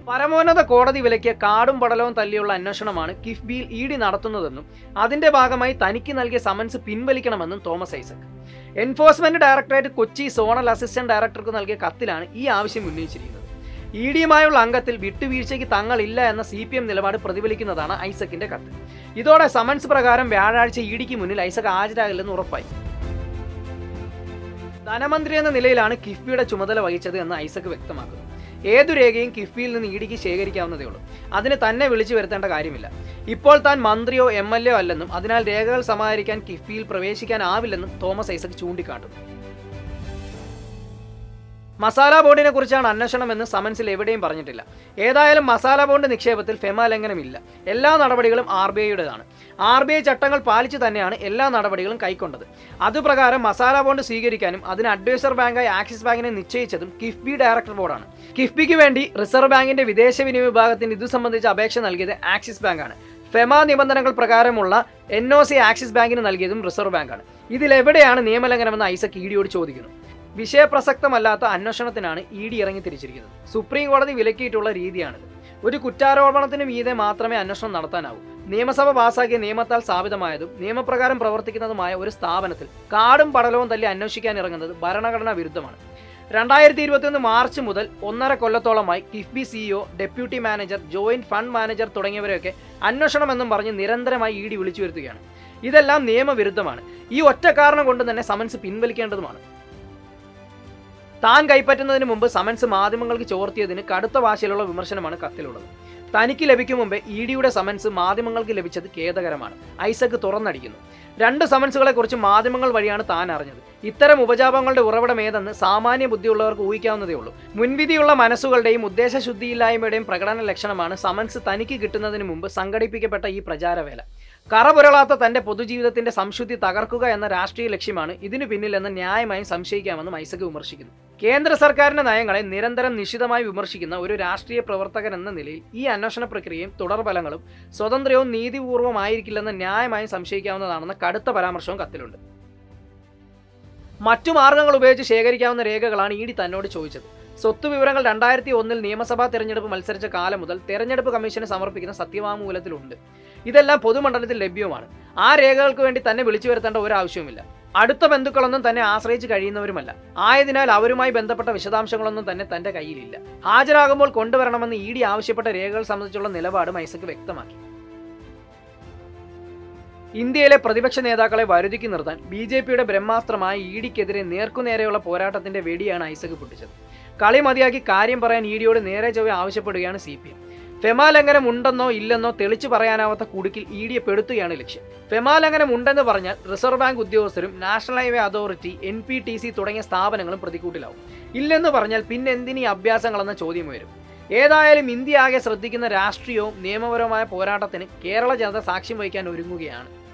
പരമോന്നത കോടതി വിലക്കിയ കാടും പടലവും തല്ലിയുള്ള അന്വേഷണമാണ് കിഫ്ബിയിൽ ഇ ഡി നടത്തുന്നതെന്നും അതിന്റെ ഭാഗമായി തനിക്ക് നൽകിയ സമൻസ് പിൻവലിക്കണമെന്നും Thomas Isaac enforcement directorate Kochi zonal assistant ഡയറക്ടർക്ക് നൽകിയ കത്തിലാണ് ഈ ആവശ്യം ഉന്നയിച്ചിരിക്കുന്നത് ഇ ഡിയുമായുള്ള അംഗത്തിൽ വിട്ടുവീഴ്ചയ്ക്ക് തങ്ങളില്ല എന്ന സി പി എം നിലപാട് പ്രതിഫലിക്കുന്നതാണ് ഐസക്കിന്റെ കത്ത് ഇതോടെ സമൻസ് പ്രകാരം വ്യാഴാഴ്ച ഇ ഡിക്ക് മുന്നിൽ ഐസക് ഹാജരാകില്ലെന്ന് ഉറപ്പായി ധനമന്ത്രി എന്ന നിലയിലാണ് കിഫ്ബിയുടെ ചുമതല വഹിച്ചത് എന്ന് ഐസക് വ്യക്തമാക്കുന്നു ഏതു രേഖയും കിഫ്ബിയിൽ നിന്ന് ഇ ഡിക്ക് ശേഖരിക്കാവുന്നതേ ഉള്ളൂ അതിന് തന്നെ വിളിച്ചു വരുത്തേണ്ട കാര്യമില്ല ഇപ്പോൾ താൻ മന്ത്രിയോ എം എൽ എ അല്ലെന്നും അതിനാൽ രേഖകൾ സമാഹരിക്കാൻ കിഫ്ബിയിൽ പ്രവേശിക്കാനാവില്ലെന്നും തോമസ് ഐസക് ചൂണ്ടിക്കാട്ടുന്നു മസാല ബോണ്ടിനെ കുറിച്ചാണ് അന്വേഷണമെന്ന് സമൻസിൽ എവിടെയും പറഞ്ഞിട്ടില്ല ഏതായാലും മസാല ബോണ്ട് നിക്ഷേപത്തിൽ ഫെമ ലംഘനമില്ല എല്ലാ നടപടികളും ആർ ബി ഐയുടേതാണ് ആർ ബി ഐ ചട്ടങ്ങൾ പാലിച്ചു തന്നെയാണ് എല്ലാ നടപടികളും കൈക്കൊണ്ടത് അതുപ്രകാരം മസാല ബോണ്ട് സ്വീകരിക്കാനും അതിന് അഡ്വൈസർ ബാങ്കായി ആക്സിസ് ബാങ്കിനെ നിശ്ചയിച്ചതും കിഫ്ബി ഡയറക്ടർ ബോർഡാണ് കിഫ്ബിക്ക് വേണ്ടി റിസർവ് ബാങ്കിന്റെ വിദേശ വിനിമയ വിഭാഗത്തിന് ഇതു സംബന്ധിച്ച് അപേക്ഷ നൽകിയത് ആക്സിസ് ബാങ്കാണ് ഫെമ നിബന്ധനകൾ പ്രകാരമുള്ള എൻ ഒ സി ആക്സിസ് ബാങ്കിന് നൽകിയതും റിസർവ് ബാങ്കാണ് ഇതിലെവിടെയാണ് നിയമലംഘനമെന്ന് ഐസക് ഇ ഡിയോട് ചോദിക്കുന്നു വിഷയപ്രസക്തമല്ലാത്ത അന്വേഷണത്തിനാണ് ഇ ഡി ഇറങ്ങി തിരിച്ചിരിക്കുന്നത് സുപ്രീം കോടതി വിലക്കിയിട്ടുള്ള രീതിയാണിത് ഒരു കുറ്റാരോപണത്തിന് മീതെ മാത്രമേ അന്വേഷണം നടത്താനാവൂ നിയമസഭ പാസാക്കിയ നിയമത്താൽ സ്ഥാപിതമായതും നിയമപ്രകാരം പ്രവർത്തിക്കുന്നതുമായ ഒരു സ്ഥാപനത്തിൽ കാടും പടലവും തല്ലി അന്വേഷിക്കാൻ ഇറങ്ങുന്നത് ഭരണഘടനാ വിരുദ്ധമാണ് രണ്ടായിരത്തി ഇരുപത്തിയൊന്ന് മാർച്ച് മുതൽ ഒന്നര കൊല്ലത്തോളമായി KIIFB CEO deputy manager joint fund manager തുടങ്ങിയവരെയൊക്കെ അന്വേഷണമെന്നും പറഞ്ഞ് നിരന്തരമായി ഇ ഡി വിളിച്ചു വരുത്തുകയാണ് ഇതെല്ലാം നിയമവിരുദ്ധമാണ് ഈ ഒറ്റ കാരണം കൊണ്ട് തന്നെ സമൻസ് പിൻവലിക്കേണ്ടതുമാണ് താൻ കൈപ്പറ്റുന്നതിന് മുമ്പ് സമൻസ് മാധ്യമങ്ങൾക്ക് ചോർത്തിയതിന് കടുത്ത ഭാഷയിലുള്ള വിമർശനമാണ് കത്തിലുള്ളത് തനിക്ക് ലഭിക്കും മുമ്പേ ഇ ഡിയുടെ സമൻസ് മാധ്യമങ്ങൾക്ക് ലഭിച്ചത് ഖേദകരമാണ് ഐസക് തുറന്നടിക്കുന്നു രണ്ട് സമൻസുകളെ കുറിച്ച് മാധ്യമങ്ങൾ വഴിയാണ് താൻ അറിഞ്ഞത് ഇത്തരം ഉപജാപങ്ങളുടെ ഉറവിടം ഏതെന്ന് സാമാന്യ ബുദ്ധിയുള്ളവർക്ക് ഊഹിക്കാവുന്നതേ ഉള്ളൂ മുൻവിധിയുള്ള മനസ്സുകളുടെയും ഉദ്ദേശശുദ്ധിയില്ലായ്മയുടെയും പ്രകടന ലക്ഷണമാണ് സമൻസ് തനിക്ക് കിട്ടുന്നതിന് മുമ്പ് സംഘടിപ്പിക്കപ്പെട്ട ഈ പ്രചാരവേല കറപുരളാത്ത തന്റെ പൊതുജീവിതത്തിന്റെ സംശുദ്ധി തകർക്കുക എന്ന രാഷ്ട്രീയ ലക്ഷ്യമാണ് ഇതിനു പിന്നിലെന്ന് ന്യായമായും സംശയിക്കാമെന്നും ഐസക് വിമർശിക്കുന്നു കേന്ദ്ര സർക്കാരിന്റെ നയങ്ങളെ നിരന്തരം നിശിതമായി വിമർശിക്കുന്ന ഒരു രാഷ്ട്രീയ പ്രവർത്തകൻ എന്ന നിലയിൽ ഈ അന്വേഷണ പ്രക്രിയയും തുടർഫലങ്ങളും സ്വതന്ത്രവും നീതിപൂർവമായിരിക്കില്ലെന്ന് ന്യായമായും സംശയിക്കാവുന്നതാണെന്ന കടുത്ത പരാമർശവും കത്തിലുണ്ട് മറ്റു മാർഗങ്ങൾ ഉപയോഗിച്ച് ശേഖരിക്കാവുന്ന രേഖകളാണ് ഇ ഡി തന്നോട് ചോദിച്ചത് സ്വത്ത് വിവരങ്ങൾ രണ്ടായിരത്തി ഒന്നിൽ നിയമസഭാ തെരഞ്ഞെടുപ്പ് മത്സരിച്ച കാലം മുതൽ തെരഞ്ഞെടുപ്പ് കമ്മീഷന് സമർപ്പിക്കുന്ന സത്യവാങ്മൂലത്തിലുണ്ട് ഇതെല്ലാം പൊതുമണ്ഡലത്തിൽ ലഭ്യവുമാണ് ആ രേഖകൾക്ക് വേണ്ടി തന്നെ വിളിച്ചു വരുത്തേണ്ട ഒരു ആവശ്യവുമില്ല അടുത്ത ബന്ധുക്കളൊന്നും തന്നെ ആശ്രയിച്ച് കഴിയുന്നവരുമല്ല ആയതിനാൽ അവരുമായി ബന്ധപ്പെട്ട വിശദാംശങ്ങളൊന്നും തന്നെ തന്റെ കയ്യിലില്ല ഹാജരാകുമ്പോൾ കൊണ്ടുവരണമെന്ന് ഇ ഡി ആവശ്യപ്പെട്ട രേഖകൾ സംബന്ധിച്ചുള്ള നിലപാടും ഐസക് വ്യക്തമാക്കി ഇന്ത്യയിലെ പ്രതിപക്ഷ നേതാക്കളെ വരുതിക്ക് നിർത്താൻ ബി ജെ പിയുടെ ബ്രഹ്മാസ്ത്രമായ ഇ ഡിക്കെതിരെ നേർക്കുനേരെയുള്ള പോരാട്ടത്തിന്റെ വെടിയാണ് ഐസക് പൊട്ടിച്ചത് കളി മതിയാക്കി കാര്യം പറയാൻ ഇ ഡിയോട് നേരെ ചൊവ്വെ ആവശ്യപ്പെടുകയാണ് സി പി എം ഫെമാ ലംഘനം ഉണ്ടെന്നോ ഇല്ലെന്നോ തെളിച്ചു പറയാനാവാത്ത കുടുക്കിൽ ഇ ഡിയെ പെടുത്തുകയാണ് ലക്ഷ്യം ഫെമാ ലംഘനം ഉണ്ടെന്ന് പറഞ്ഞാൽ റിസർവ് ബാങ്ക് ഉദ്യോഗസ്ഥരും national highway authority N P T C തുടങ്ങിയ സ്ഥാപനങ്ങളും പ്രതിക്കൂട്ടിലാവും ഇല്ലെന്ന് പറഞ്ഞാൽ പിന്നെ എന്തിനീ അഭ്യാസങ്ങളെന്ന ചോദ്യം വരും ഏതായാലും ഇന്ത്യ ആകെ ശ്രദ്ധിക്കുന്ന രാഷ്ട്രീയവും നിയമപരവുമായ പോരാട്ടത്തിന് കേരള ജനത സാക്ഷ്യം വഹിക്കാൻ ഒരുങ്ങുകയാണ്